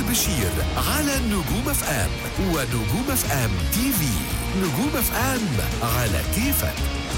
بشير على نجوم اف ام ونجوم اف ام تي في نجوم اف ام على كيفك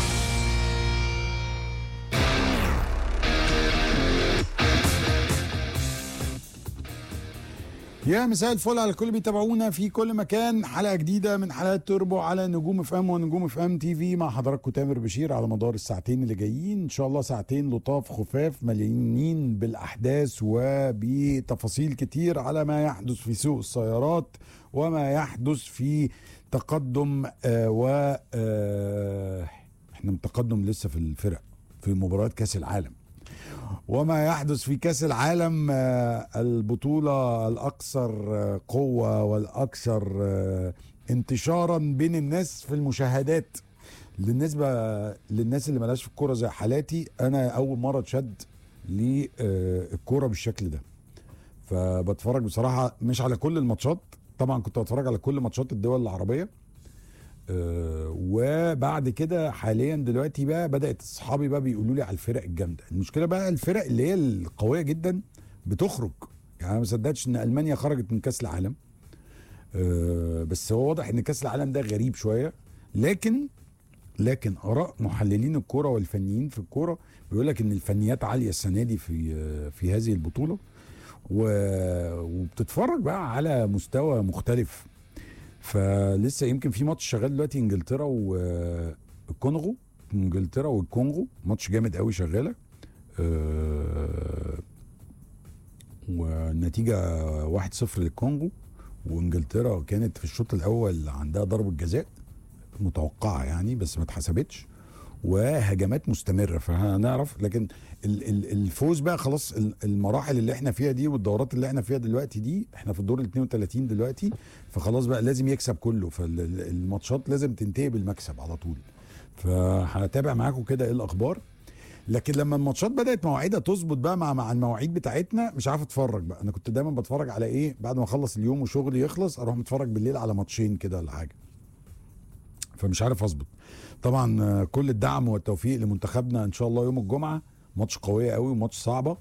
يا مساء الفل على الكل بيتابعونا في كل مكان حلقه جديده من حلقات توربو على نجوم اف ام ونجوم اف ام تي في مع حضراتكم تامر بشير على مدار الساعتين اللي جايين ان شاء الله ساعتين لطاف خفاف مليانين بالاحداث وبتفاصيل كتير على ما يحدث في سوق السيارات وما يحدث في تقدم آه و آه احنا متقدم لسه في الفرق في مباريات كاس العالم وما يحدث في كاس العالم آه، البطولة الأكثر آه، قوة والأكثر آه، انتشارا بين الناس في المشاهدات بالنسبة للناس اللي ملاش في الكورة زي حالاتي أنا أول مرة اتشد للكورة بالشكل ده فبتفرج بصراحة مش على كل الماتشات طبعا كنت بتفرج على كل ماتشات الدول العربية آه، وبعد كده حاليا دلوقتي بقى بدات اصحابي بقى بيقولوا لي على الفرق الجامده المشكله بقى الفرق اللي هي القويه جدا بتخرج يعني انا ما صدقتش ان المانيا خرجت من كاس العالم آه، بس هو واضح ان كاس العالم ده غريب شويه لكن لكن اراء محللين الكوره والفنيين في الكوره بيقول لك ان الفنيات عاليه السنه دي في آه، في هذه البطوله و- وبتتفرج بقى على مستوى مختلف فلسه يمكن في ماتش شغال دلوقتي انجلترا والكونغو انجلترا والكونغو ماتش جامد قوي شغاله آه، والنتيجه 1-0 للكونغو وانجلترا كانت في الشوط الاول عندها ضربه جزاء متوقعه يعني بس ما اتحسبتش وهجمات مستمره فهنعرف لكن ال- ال- الفوز بقى خلاص ال- المراحل اللي احنا فيها دي والدورات اللي احنا فيها دلوقتي دي احنا في الدور ال 32 دلوقتي فخلاص بقى لازم يكسب كله فالماتشات لازم تنتهي بالمكسب على طول فهتابع معاكم كده ايه الاخبار لكن لما الماتشات بدات مواعيدها تظبط بقى مع مع المواعيد بتاعتنا مش عارف اتفرج بقى انا كنت دايما بتفرج على ايه بعد ما اخلص اليوم وشغلي يخلص اروح متفرج بالليل على ماتشين كده ولا حاجه فمش عارف اظبط طبعا آه، كل الدعم والتوفيق لمنتخبنا ان شاء الله يوم الجمعه ماتش قويه قوي وماتش صعبه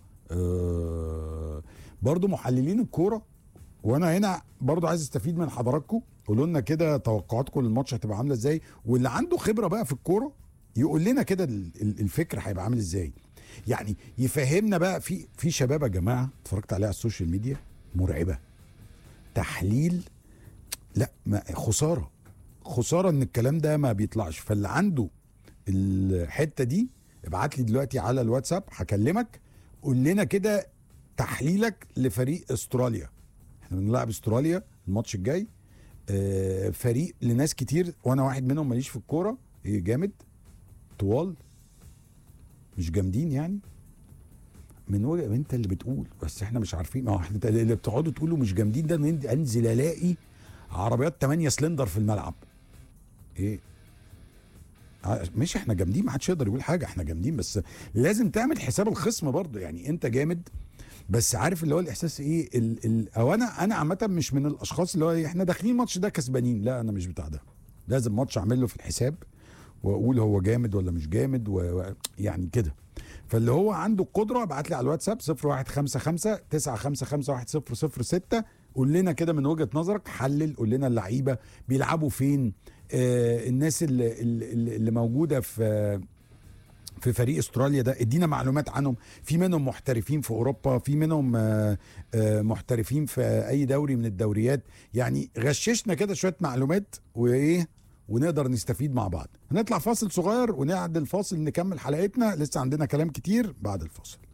آه، برضو محللين الكوره وانا هنا برضو عايز استفيد من حضراتكم قولوا لنا كده توقعاتكم للماتش هتبقى عامله ازاي واللي عنده خبره بقى في الكوره يقول لنا كده ال- ال- الفكر هيبقى عامل ازاي يعني يفهمنا بقى في في شباب يا جماعه اتفرجت عليها على السوشيال ميديا مرعبه تحليل لا ما خساره خساره ان الكلام ده ما بيطلعش فاللي عنده الحته دي ابعت لي دلوقتي على الواتساب هكلمك قول لنا كده تحليلك لفريق استراليا احنا بنلعب استراليا الماتش الجاي آه، فريق لناس كتير وانا واحد منهم ماليش في الكوره ايه جامد طوال مش جامدين يعني من وجه انت اللي بتقول بس احنا مش عارفين ما هو احنا اللي بتقعدوا تقولوا مش جامدين ده إن انزل الاقي عربيات 8 سلندر في الملعب ايه آه، مش احنا جامدين ما حدش يقدر يقول حاجه احنا جامدين بس لازم تعمل حساب الخصم برضه يعني انت جامد بس عارف اللي هو الاحساس ايه ال ال او انا انا عامه مش من الاشخاص اللي هو إيه، احنا داخلين الماتش ده كسبانين لا انا مش بتاع ده لازم ماتش اعمل له في الحساب واقول هو جامد ولا مش جامد و... و... يعني كده فاللي هو عنده القدره ابعت لي على الواتساب 0155 955 1006 قول لنا كده من وجهه نظرك حلل قول لنا اللعيبه بيلعبوا فين آه الناس اللي, اللي, اللي موجوده في في فريق استراليا ده ادينا معلومات عنهم في منهم محترفين في اوروبا في منهم آه، آه، محترفين في اي دوري من الدوريات يعني غششنا كده شويه معلومات وايه ونقدر نستفيد مع بعض هنطلع فاصل صغير ونعد الفاصل نكمل حلقتنا لسه عندنا كلام كتير بعد الفاصل